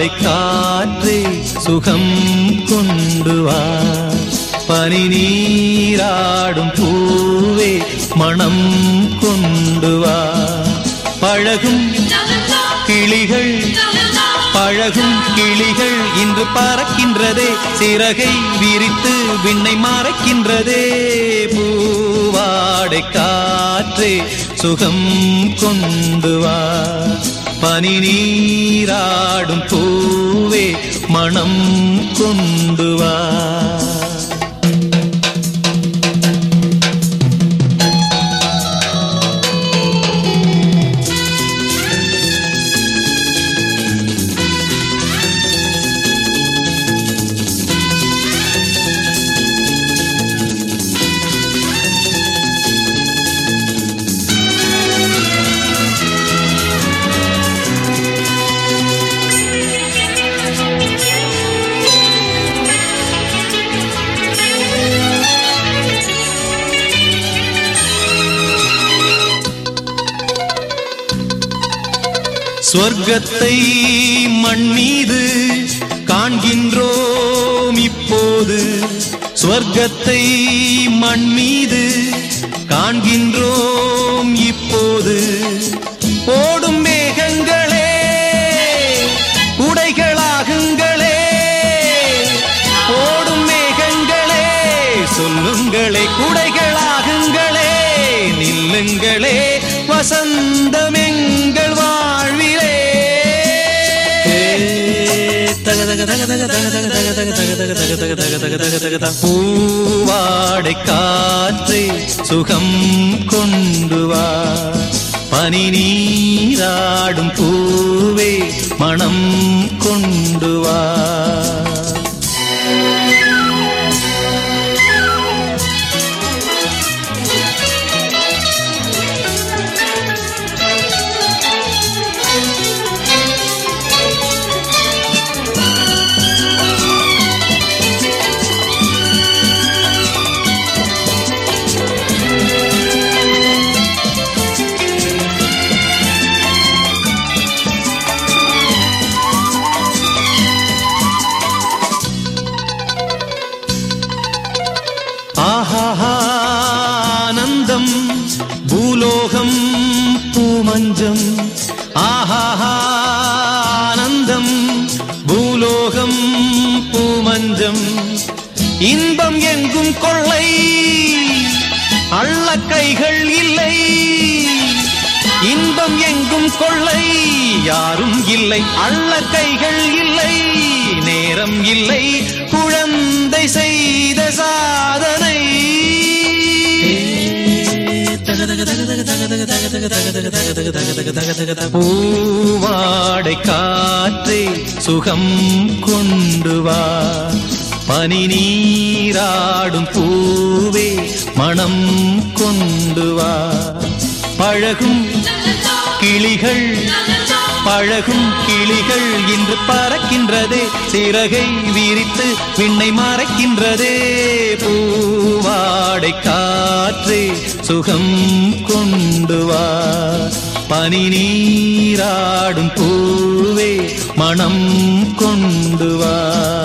பூவாடை காற்றே சுகம் கொண்டு வா பனி நீராடும் பூவே மனம் கொண்டு வா பழகும் கிளிகள் பழகும் கிளிகள் இன்று பறக்கின்றதே சிறகை விரித்து விண்ணை மறைக்கின்றதே பூவாடை காற்றே சுகம் கொண்டு வா பனி நீராடும் பூவே மனம் கொண்டு வா சொர்க்கத்தை மண் மீது காண்கின்றோம் இப்போது சொர்க்கத்தை மண் மீது காண்கின்றோம் இப்போது ஓடும் மேகங்களே உடைகளாகுங்களே ஓடும் மேகங்களே சொல்லுங்களே குடைகளாகுங்களே நில்லுங்களே வசந்தம் எங்கள் வாழ்விலே பூவாடை காற்றே சுகம் கொண்டு வா பனி நீராடும் பூவே மனம் கொண்டு வா ஆஹானந்தம் பூலோகம் பூமஞ்சம் ஆஹானந்தம் பூலோகம் பூமஞ்சம் இன்பம் எங்கும் கொள்ளை அள்ள கைகள் இல்லை இன்பம் எங்கும் கொள்ளை யாரும் இல்லை அள்ள கைகள் இல்லை நேரம் இல்லை குழந்தை செய்த சாதனை பூவாடை காற்றே சுகம் கொண்டு வா பனி நீராடும் பூவே மனம் கொண்டு வா பழகும் கிளிகள் பழகும் கிளிகள் இன்று பறக்கின்றதே சிறகை விரித்து விண்ணை மறைக்கின்றதே பூவாடை காற்றே சுகம் கொண்டு வா பனி நீராடும் பூவே மனம் கொண்டு வா